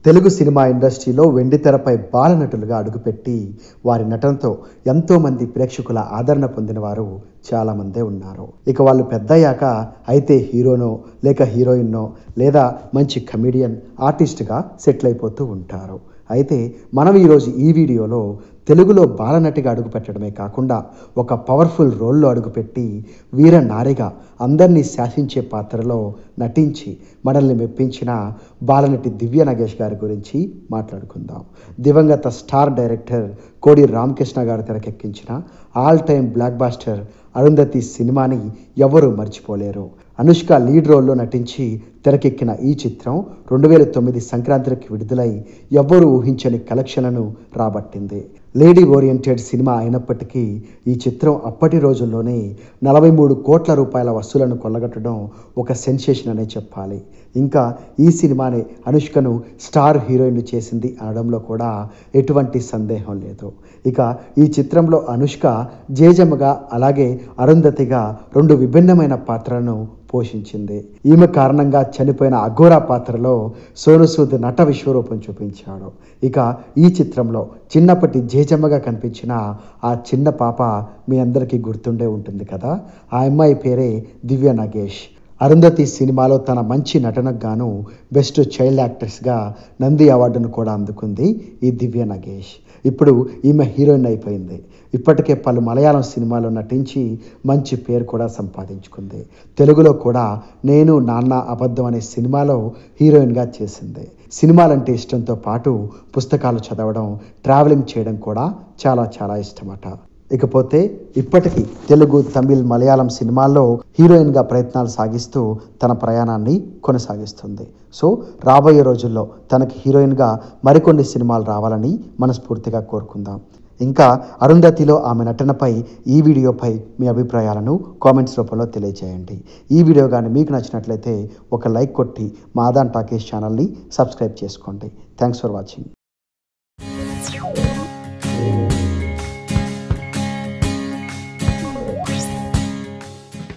Telugu cinema ఇండస్ట్రీలో వెండితెరపై బాలనటులుగా అడుగుపెట్టి వారి నటనతో ఎంతోమంది ప్రేక్షకుల ఆదరణ పొందిన వారు చాలామందే ఉన్నారు ఇక వాళ్ళు పెద్దయ్యాక అయితే హీరోనో లేక హీరోయిన్నో లేదా మంచి కమెడియన్ ఆర్టిస్ట్గా సెటిల్ అయిపోతూ ఉంటారు అయితే మనం ఈరోజు ఈ వీడియోలో తెలుగులో బాలనటిగా అడుగుపెట్టడమే కాకుండా ఒక పవర్ఫుల్ రోల్లో అడుగుపెట్టి వీర నారిగా అందరినీ శాసించే పాత్రలో నటించి మనల్ని మెప్పించిన బాలనటి దివ్య నాగేష్ గారి గురించి మాట్లాడుకుందాం దివంగత స్టార్ డైరెక్టర్ కోడి రామకృష్ణ గారు తెరకెక్కించిన all time blockbuster Arundhati సినిమాని ఎవరూ మర్చిపోలేరు అనుష్క లీడ్ రోల్లో నటించి తెరకెక్కిన ఈ చిత్రం రెండు వేల తొమ్మిది సంక్రాంతికి విడుదలై ఎవ్వరూ ఊహించని కలెక్షన్లను రాబట్టింది లేడీ ఓరియంటెడ్ సినిమా అయినప్పటికీ ఈ చిత్రం అప్పటి రోజుల్లోనే నలభై మూడు కోట్ల రూపాయల వసూలను కొల్లగొట్టడం ఒక సెన్సేషన్ అనే చెప్పాలి ఇంకా ఈ సినిమానే అనుష్కను స్టార్ హీరోయిన్ చేసింది అనడంలో కూడా ఎటువంటి సందేహం లేదు ఇక ఈ చిత్రంలో అనుష్క జేజమ్మగా అలాగే అరుంధతిగా రెండు విభిన్నమైన పాత్రలను పోషించింది ఈమె కారణంగా చనిపోయిన అఘోరా పాత్రలో సోను సూద్ నట విశ్వరూపం చూపించాడు ఇక ఈ చిత్రంలో చిన్నప్పటి జేజమ్మగా కనిపించిన ఆ చిన్న పాప మీ అందరికీ గుర్తుండే ఉంటుంది కదా ఆ అమ్మాయి పేరే దివ్య నాగేష్ అరుంధతి సినిమాలో తన మంచి నటనకు గాను బెస్ట్ చైల్డ్ యాక్ట్రెస్గా నంది అవార్డును కూడా అందుకుంది ఈ దివ్య నాగేష్ ఇప్పుడు ఈమె హీరోయిన్ అయిపోయింది ఇప్పటికే పలు మలయాళం సినిమాలో నటించి మంచి పేరు కూడా సంపాదించుకుంది తెలుగులో కూడా నేను నాన్న అబద్ధం అనే సినిమాలో హీరోయిన్గా చేసింది సినిమాలంటే ఇష్టంతో పాటు పుస్తకాలు చదవడం ట్రావెలింగ్ చేయడం కూడా చాలా చాలా ఇష్టమట ఇకపోతే ఇప్పటికీ తెలుగు తమిళ్ మలయాళం సినిమాల్లో హీరోయిన్గా ప్రయత్నాలు సాగిస్తూ తన ప్రయాణాన్ని కొనసాగిస్తుంది సో రాబోయే రోజుల్లో తనకి హీరోయిన్గా మరికొన్ని సినిమాలు రావాలని మనస్ఫూర్తిగా కోరుకుందాం ఇంకా అరుంధతిలో ఆమె నటనపై ఈ వీడియోపై మీ అభిప్రాయాలను కామెంట్స్ రూపంలో తెలియజేయండి ఈ వీడియో కానీ మీకు నచ్చినట్లయితే ఒక లైక్ కొట్టి మాదాన్ టాకీస్ ఛానల్ని సబ్స్క్రైబ్ చేసుకోండి థ్యాంక్స్ ఫర్ వాచింగ్